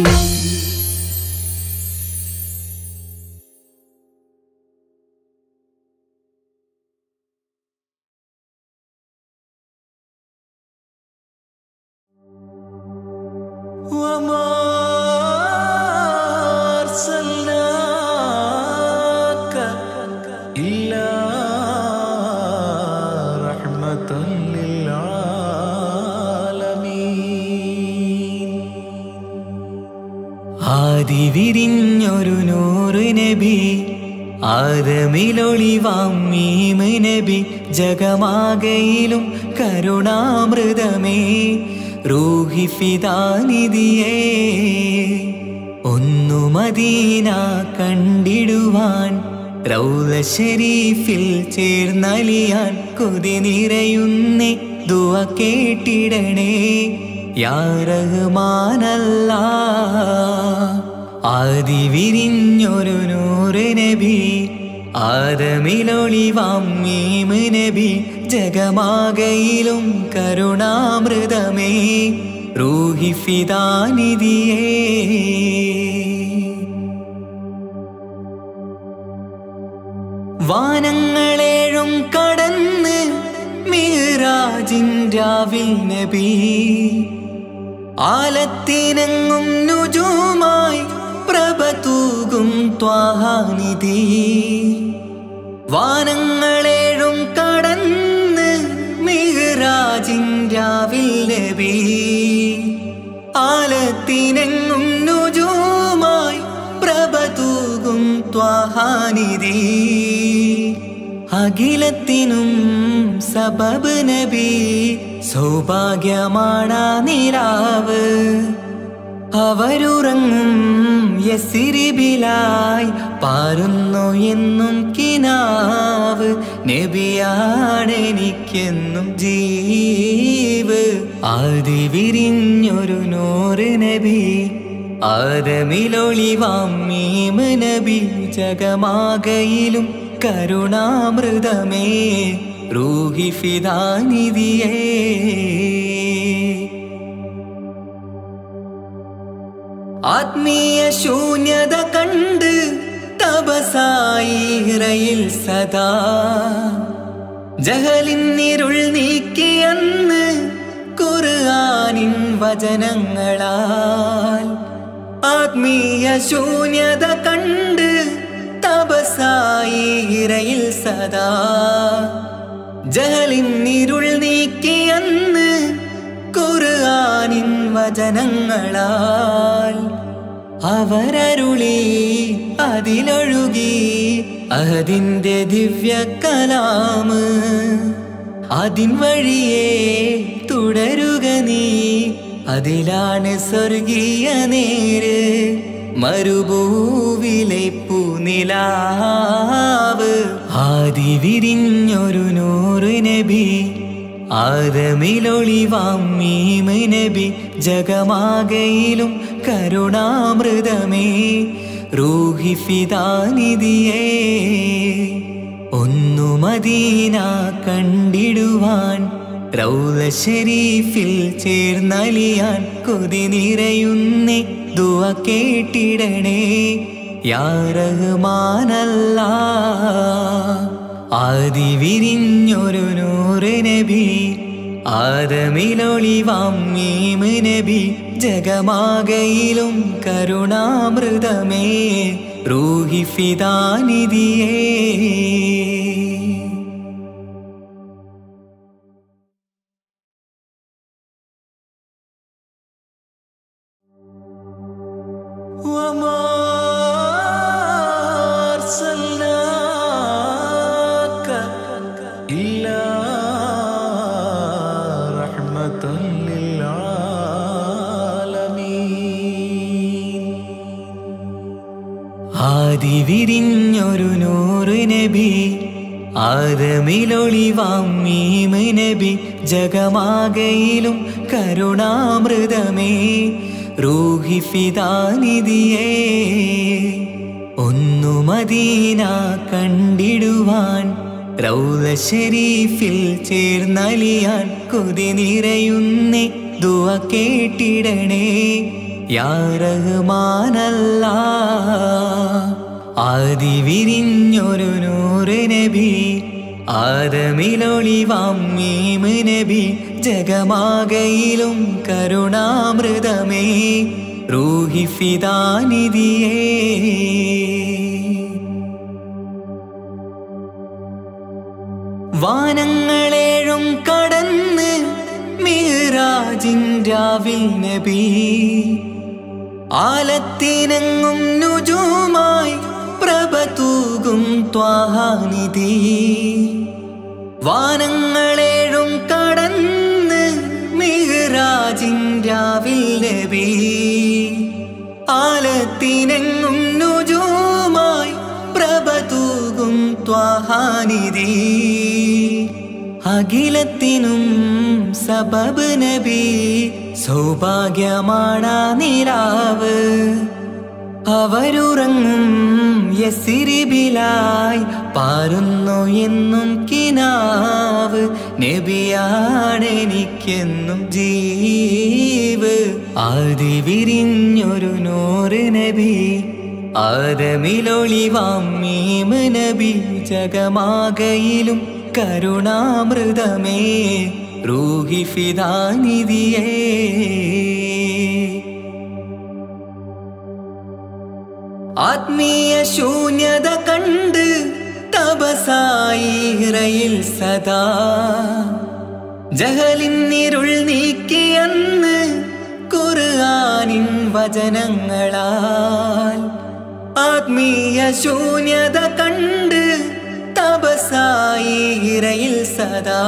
وما أرسلناك إلا رحمة للعالمين ആദി വിരിഞ്ഞൊരു നൂറ് നബി ആദമിലൊളിവാം മീമ് നബി ജഗമാകയിലും കരുണാമൃതമേ റൂഹി ഫിദാനിധിയേ ഒന്നു മദീന കണ്ടിടുവാൻ റൗല ഷരീഫിൽ ചേർന്നലിയാൻ കൊതി നിറയുന്നേ ദുവ കേട്ടിടണേ യാ റഹ്മാനല്ല ആദി വിരിഞ്ഞൊരു നൂറ് നബി ആദമിലൊളിവാം മീമ് നബി ജഗമാകയിലും കരുണാമൃതമേ റൂഹി ഫിദാനിധിയേ വാനങ്ങളേഴും കടന്ന് മീറാജിൻ രാവിൽ നബി ആലത്തിനങ്ങും നുജുമായി പ്രഭ തൂകും ത്വാഹാനിധി വാനങ്ങളേഴും കടന്ന് മിഹ്റാജിൻ രാവിൽ നബി ആലത്തിനെങ്ങും നുജുമായി പ്രഭ തൂകും ത്വാഹാനിധി അഖിലത്തിനും സബബ് നബി സൗഭാഗ്യമാണാ നിലാവ് അവരുറങ്ങും യസിരിബിലായി പാരുന്നു എന്നും കിനാവ് നബിയാണെനിക്കെന്നും ജീവ് ആദി വിരിഞ്ഞൊരു നൂറ് നബി ആദമിലൊളിവാം മീമ് നബി ജഗമാകയിലും കരുണാമൃതമേ റൂഹി ഫിദാനിധിയേ ആത്മീയ ശൂന്യത കണ്ട് തപസായിറയിൽ സദാ ജഹലിന്നിരുൾ നീക്കിയെന്ന് ഖുർആനിൻ വചനങ്ങളാൽ ആത്മീയ ശൂന്യത കണ്ട് തപസായിറയിൽ സദാ ജഹലിന്നിരുൾ നീക്കിയെന്ന് ഖുർആനിൻ വചനങ്ങളാൽ അവരരുളി അതിലൊഴുകി അതിൻ്റെ ദിവ്യ കലാമ് അതിൻ വഴിയേ തുടരുക നീ അതിലാണ് സ്വർഗീയ നേര് മരുഭൂവിലെ പൂനിലാവ് ആദി വിരിഞ്ഞൊരു നൂറ് നബി ആദമിലൊളിവാം മീമ് നബി ജഗമാകയിലും കരുണാമൃതമേ റൂഹി ഫിദാനിധിയേ ഒന്നു മദീന കണ്ടിടുവാൻ റൗല ഷരീഫിൽ ചേർന്നലിയാൻ കൊതി നിറയുന്നേ ദുവ കേട്ടിടണേ യാ റഹ്മാനല്ല ആദി വിരിഞ്ഞൊരു നൂറ് നബി ആദമിലൊളിവാം മീമ് നബി ജഗമാകയിലും കരുണാമൃതമേ റൂഹി ഫിദാനിധിയേ وما أرسلناك إلا رحمة للعالمين ആദമിലൊളിവാം മീമ് നബി ജഗമാകയിലും കരുണാമൃതമേ റൂഹി ഫിദാനിധിയേ ഒന്നു മദീന കണ്ടിടുവാൻ റൗല ഷരീഫിൽ ചേർന്നലിയാൻ കൊതി നിറയുന്നേ ദുവ കേട്ടിടണേ യാ റഹ്മാനല്ല ആദി വിരിഞ്ഞൊരു നൂറ് നബി ആദമിലൊളിവാം മീമ് നബി ജഗമാകയിലും കരുണാമൃതമേ റൂഹി ഫിദാനിധിയേ വാനങ്ങളേഴും കടന്ന് മീറാജിൻരാവിൽ നബി ആലത്തിനങ്ങും നുജുമായി പ്രഭ തൂകും ത്വാഹാനിധി വാനങ്ങളേഴും കടന്ന് മിഹ്റാജിൻരാവിൽ നബി ആലത്തിനെങ്ങും നുജുമായി പ്രഭ തൂകും ത്വാഹാനിധി അഖിലത്തിനും സബബ് നബി സൗഭാഗ്യമാണ നിലാവ് അവരുറങ്ങും യസിരിബിലായി പാരുന്നു എന്നും കിനാവ് നബിയാണെനിക്കെന്നും ജീവ് ആദി വിരിഞ്ഞൊരു നൂറ് നബി ആദമിലൊളിവാം മീമ് നബി ജഗമാകയിലും കരുണാമൃതമേ റൂഹി ഫിദാനിധിയേ ആത്മീയ ശൂന്യത കണ്ട് തപസായി ഇറയിൽ സദാ ജഹലിന്നിരുൾ നീക്കിയന്ന് ഖുർആനിൻ വചനങ്ങളാൽ ആത്മീയ ശൂന്യത കണ്ട് തപസായി ഇറയിൽ സദാ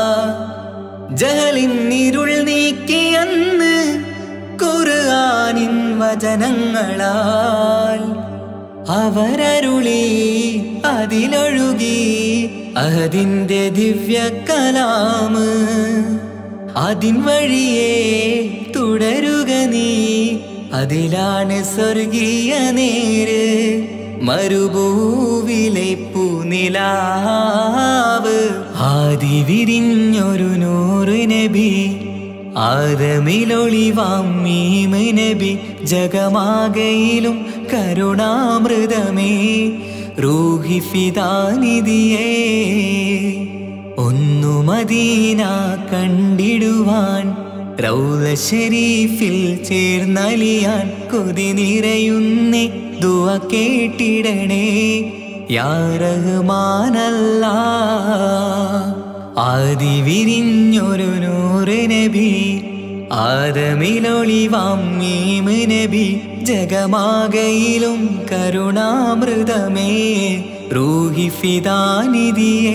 ജഹലിന്നിരുൾ നീക്കിയന്ന് ഖുർആനിൻ വചനങ്ങളാൽ അവരരുളി അതിലൊഴുകി അതിന്റെ ദിവ്യ കലാമ് അതിൻ വഴിയെ തുടരുക നീ അതിലാണ് സ്വർഗീയ നേര് മരുഭൂവിലെ പൂനിലാവ് ആദി വിരിഞ്ഞൊരു നൂറ് നബി ആദമിലൊളിവാം മീമ് നബി ജഗമാകയിലും കരുണാമൃതമേ റൂഹി ഫിദാനിധിയേ ഒന്നു മദീന കണ്ടിടുവാൻ റൗല ഷരീഫിൽ ചേർന്നലിയാൻ കൊതി നിറയുന്നേ ദുവ കേട്ടിടണേ യാ റഹ്മാനല്ല ആദി വിരിഞ്ഞൊരു നൂറ് നബി ആദമിലൊളിവാം മീമ് നബി ജഗമാകയിലും കരുണാമൃതമേ റൂഹി ഫിദാനിധിയേ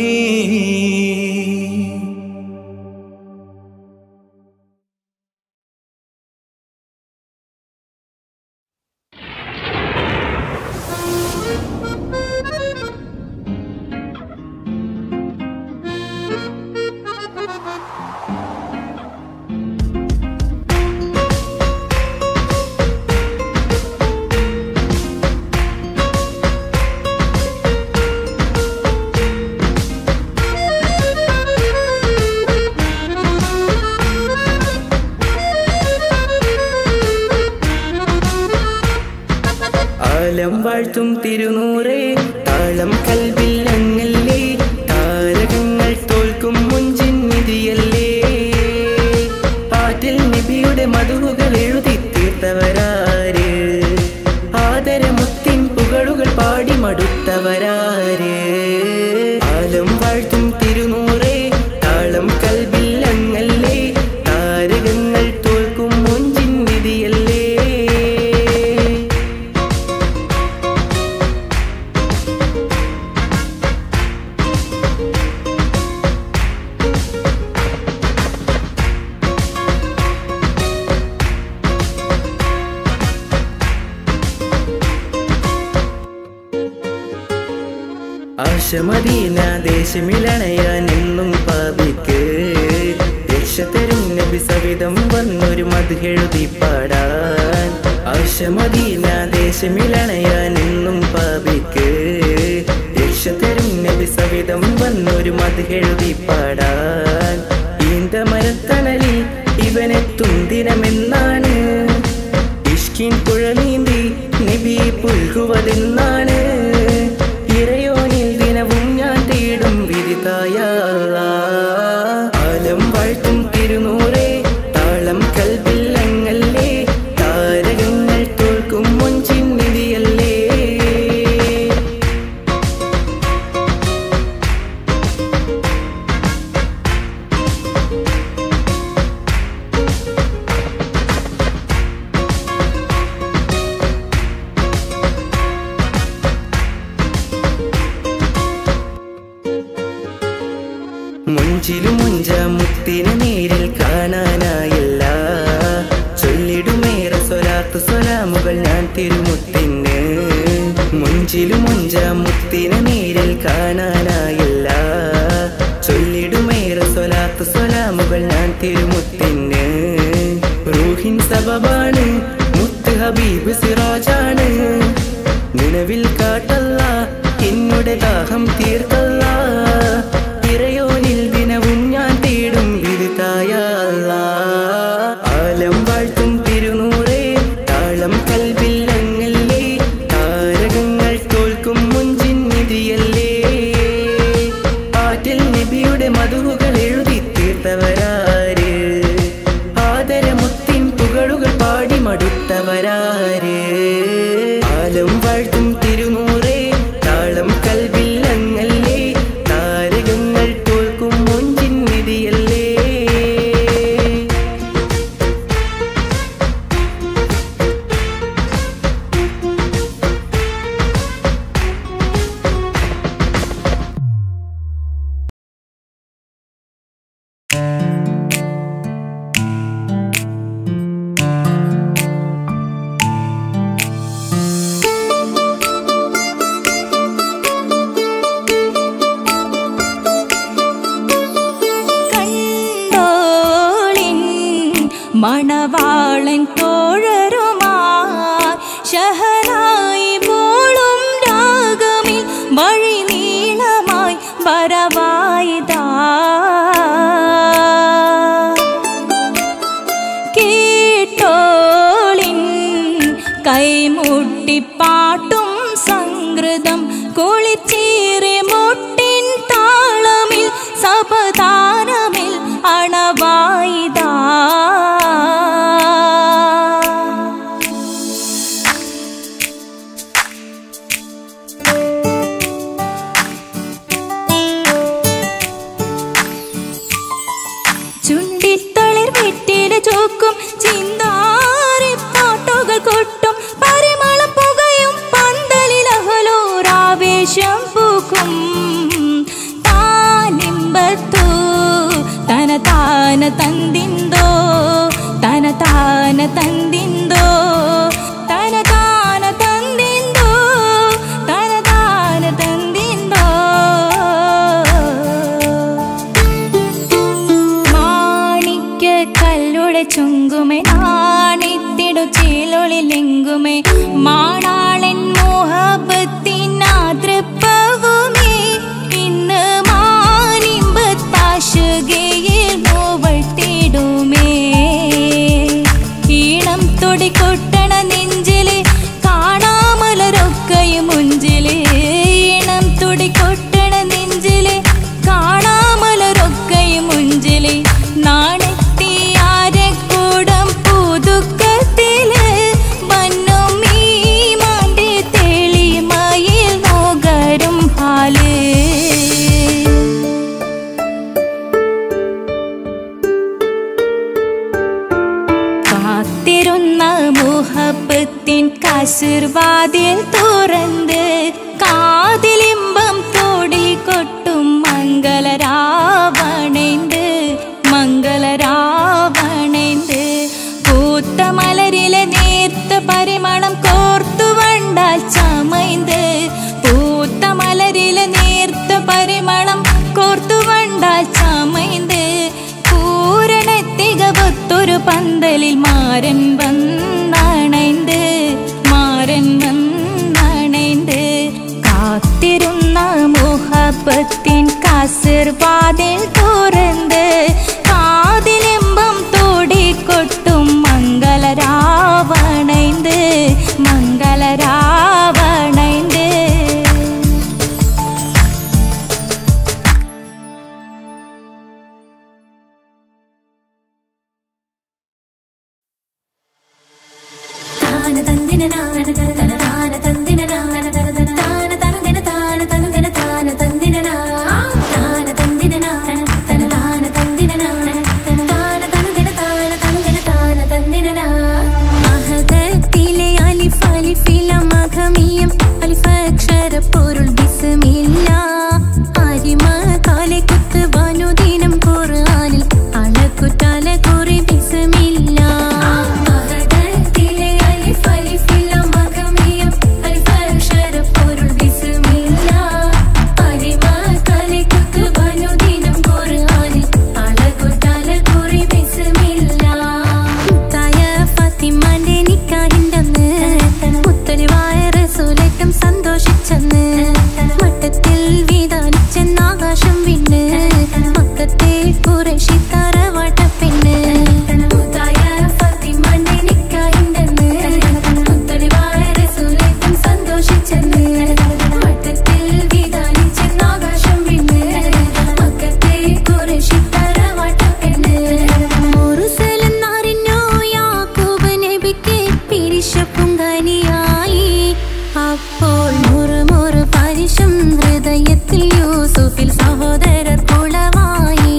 ആലം വാഴ്ത്തും തിരുനൂറേ താളം കൽവിൽ അങ്ങല്ലേ താരകങ്ങൾ തോൽക്കും മുഞ്ചിൻ നിധിയല്ലേ ആറ്റിൽ നിബിയുടെ മധുവുകൾ എഴുതി തീർത്തവരാര് ആദരമുത്തിൻ പുകളുകൾ പാടി മടുത്തവരാര് ആലം വാഴ്ത്തും തിരുനൂറേ താളം കൽവിൽ അങ്ങല്ലേ താരകങ്ങൾ തോൽക്കും മുഞ്ചിൻ നിധിയല്ലേ ആശമദീന ദേശമിലണയാൻ എന്നും പാപിക്ക് രക്ഷ തരും നബി സവിധം വന്നൊരു മധുഹെഴുതി പാടാൻ ആശമദീന ദേശമിലണയാൻ എന്നും പാപിക്ക് രക്ഷ തരും നബി സവിധം വന്നൊരു മധുഹെഴുതി പാടാൻ ഈന്ത മരത്തണലിൽ ഇവനെത്തും ദിനമെന്നാണ് ഇഷ്കിൻ പുഴ നീന്തി നബി പുൽകുവതെന്നാണ് ഇറയോനിൽ ദിനവും ഞാൻ തേടും വിരിതായ ആലം വാഴ്ത്തും തിരുനൂറേ താളം കൽവില്ലങ്ങല്ലേ താരകങ്ങൾ തോൽക്കും മുഞ്ചിൻ നിധിയല്ലേ മുഞ്ചിലും മുഞ്ച മുത്തിനെ നേരിൽ കാണാനായില്ല ചൊല്ലിടുമേറെ സ്വലാത്ത് സ്വലാമുകൾ ഞാൻ തിരുമുത്തിന് മുഞ്ചിലും മുഞ്ച മുത്തിനെ നേരിൽ കാണാനായില്ല ചൊല്ലിടുമേറെ സ്വലാത്ത് സ്വലാമുകൾ ഞാൻ തിരുമുത്തിന് റൂഹിൻ സബബാണ് മുത്ത് ഹബീബ് സിറാജാണ് നിലവിൽ കാട്ടല്ല എന്നുടെ ദാഹം തീർത്തല്ല തിരയോനിൽ ദിനവും ഞാൻ തേടും വിരുതായ ആലം വാഴ്ത്തും തിരുനൂറേ താളം കൽവില്ലങ്ങല്ലേ താരകങ്ങൾ തോൽക്കും മുഞ്ചിൻ നിധിയല്ലേ ആറ്റിൽ നബിയുടെ മധുവുകൾ എഴുതി തീർത്തവരാര് ആദരമുത്തിൻ പുകളുകൾ പാടി മടുത്തവരാര് ആലം വാഴ്ത്തും തിരുനൂറേ താളം കൽവില്ലങ്ങല്ലേ താരകങ്ങൾ തോൽക്കും മുഞ്ചിൻ നിധിയല്ലേ കണ്ടോളിൻ മണവാളൻ തോഴരുമാ ശഹനായി പോളും രാഗമിൽ വഴി നീളമായി വരവായിതാ കേട്ടോളിൻ കൈമുട്ടിപ്പാട്ടും സംഗൃതം കുളിച്ചേറി മുട്ടിൻ താളമിൽ സപതാരമിൽ അണവായിതാ ചുണ്ടിത്തളിർ വെറ്റില ചോക്കും ചിന്താരി പാട്ടുകൾ കൊട്ടും പരിമളം പുകയും പന്തലിൽ അഹലോരാവേശം പൂക്കും താനിമ്പത്തു തന താന തന്തിന്തോ തന താന തന്തിന്തോ തന താന തന്തിന്തോ തന താന തന്തിന്തോ മാണിക്യ കല്ലുടെ ചുങ്കുമേ നാണിത്തിടു ചേലൊളിലെങ്കുമേ മാണാളൻ മോഹബത്തിനാതൃപ്പവുമേ ഇന്ന് മാനിമ്പത്താശുകയിൽ നോവഴ്ത്തിടുമേ ഈണം തൊടി കൊട്ടണ നെഞ്ചില് കാണാമലരൊക്കെയും മുഞ്ചില് ഈണം തുടി കൊട്ടണ നെഞ്ചില് കാണാമലരൊക്കെയും മുഞ്ചില് നാണത്തിയാരെ കൂടം പുതുക്കത്തില് വന്നും ഈ മാന്റെ തെളിമയിൽ നോകരും ഹാല് കാത്തിരുന്ന മുഹബത്തിൻ കസിർവാതിൽ തുറന്ന് കാതിലിമ്പം തോടിൽ കൊട്ടും മംഗളരാവണേന്ത് മംഗളരാവണേന്ത് പൂത്ത മലരിലെ നേർത്ത പരിമളം കോർത്തു വണ്ടാൽ ചമൈന്ത് പൂത്ത മലരിലെ നേർത്ത வாசற்பாதில் துறந்து காதிலிம்பம் தோடி கொட்டும் மங்கள ராவணைந்து மங்கள ராவணைந்து താന തന്ദിന നാന തന താന തന്ദിന നാന തന താന തന്ദിന താന തന്ദിന താന തന്ദിന നാ താന തന്ദിന നാന തന താന തന്ദിന നാന തന താന തന്ദിന താന തന്ദിന താന തന്ദിന നാ അഹദത്തിലെ അലിഫ് അലിഫില മഖമിയം അലിഫ് അക്ഷര പൊരുൾ ബിസ്മില്ല അരിമ കാലെ കുത്ത് വനുദിനം ഖുർആനിൽ അളക്കുറ്റല കുറി ബിസ്മില്ല അഹദത്തിലെ അലിഫ് അലിഫില മഖമിയം അലിഫ് അക്ഷര പൊരുൾ ബിസ്മില്ല അരിമ കാലെ കുത്ത് വനുദിനം ഖുർആനിൽ അളക്കുറ്റല കുറി ബിസ്മില്ല മുത്തായ ഫാത്തിമാന്റെ നിക്കാഹിന്റന്ന് മുത്തലിവായ റസൂലേറ്റം സന്തോഷിച്ചെന്ന് മട്ടത്തിൽ വീതാലിച്ചെന്ന് ആകാശം വിണ്ണ് മക്കത്തെ കുറേശി തറവാട്ട പെണ്ണ് മുത്തായ ഫാത്തിമാന്റെ നിക്കാഹിന്റന്ന് മുത്തലിവായ റസൂലേറ്റം സന്തോഷിച്ചെന്ന് മട്ടത്തിൽ വീതാലിച്ചെന്ന് ആകാശം വിണ്ണ് മക്കത്തെ കുറേശി തറവാട്ട പെണ്ണ് മുറുസലെന്നറിഞ്ഞു യാക്കൂബ് നബിക്ക് പിരിശപ്പുങ്കനിയായി അപ്പോൾ മുറുമുറു പരിശം ഹൃദയത്തിൽ യൂസുഫിൽ സഹോദരർ കുളവായി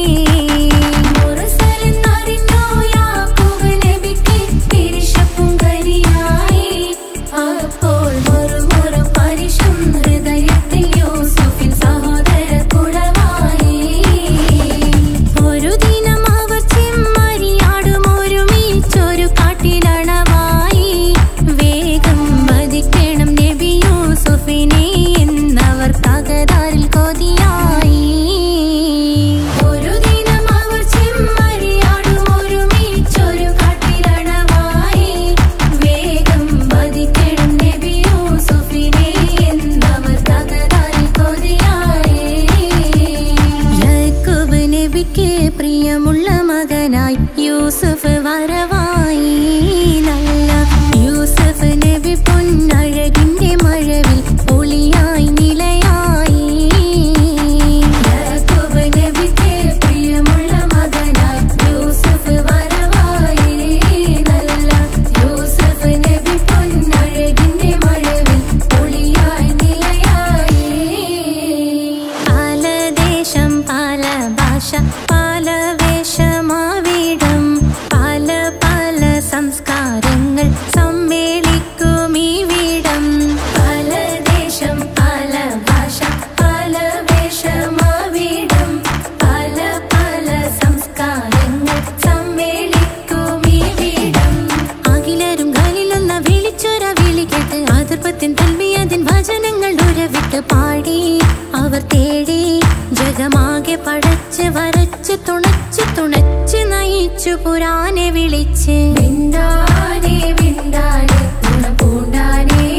മുറുസലെന്നറിഞ്ഞു യാക്കൂബ് നബിക്ക് പിരിശപ്പുങ്കനിയായി അപ്പോൾ മുറുമുറു പരിശം ഹൃദയത്തിൽ യൂസുഫിൽ സഹോദരർ കുളവായി ഒരു ദിനം അവർ ചെമ്മരിയാടും ഒരുമിച്ചൊരു കാട്ടിലണവായി വേഗം വധിക്കണം നബി യൂസുഫിനെ എന്നവർ തകതാരിൽ കൊതിയായി ഒരു ദിനം അവർ ചെമ്മരിയാടും ഒരുമിച്ചൊരു കാട്ടിലണവായി വേഗം വധിക്കണം നബി യൂസുഫിനെ എന്നവർ തകതാരിൽ കൊതിയായി യാക്കൂബ് നബിക്ക് പ്രിയമുള്ള മകനായി യൂസുഫ് വരവായി നല്ല യൂസുഫ് നബി പൊന്നഴകിന്റെ മഴവിൽ ഒളിയായി നിലയായി യാക്കൂബ് നബിക്ക് പ്രിയമുള്ള മകനായി യൂസുഫ് വരവായി നല്ല യൂസുഫ് നബി പൊന്നഴകിന്റെ മഴവിൽ ഒളിയായി നിലയായി പല ദേശം പല ഭാഷ പല വേഷമാവിടം പല പല സംസ്കാരങ്ങൾ സമ്മേളിക്കും ഈ വീടം പല ദേശം പല ഭാഷ പല വേഷമാവിടം പല പല സംസ്കാരങ്ങൾ സമ്മേളിക്കും ഈ വീടം അഖിലരും ഖലിലൊന്ന വിളിച്ചൊര വിളി കേട്ട് അതിർപ്പത്തിൻ തൽവിയതിൻ വചനങ്ങൾ ഉരവിട്ട് പാടി അവർ തേടി ജഗമാകെ പടച്ച് വരച്ച് തുണച്ച് തുണച്ച് നയിച്ചു പുരാനെ വിളിച്ച് വിണ്ടാനെ വിണ്ടാനെ തുണപൂണ്ടാനെ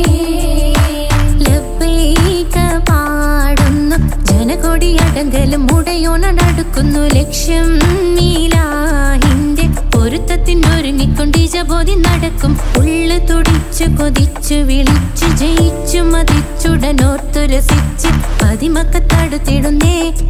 ലബ്ബൈക പാടുന്നു ജനകൊടിയടങ്കലും മുടയോണടുക്കുന്നു ലക്ഷ്യം നീലാഹിന്റെ പൊരുത്തത്തിനൊരുങ്ങിക്കൊണ്ട് ജബോധി നടക്കും ഉള്ളു തുടിച്ചു കൊതിച്ചു വിളിച്ചു ജയിച്ചു മതിച്ചുടനോർത്തു രസിച്ച് പതിമക്കത്തടുത്തിടുന്നേ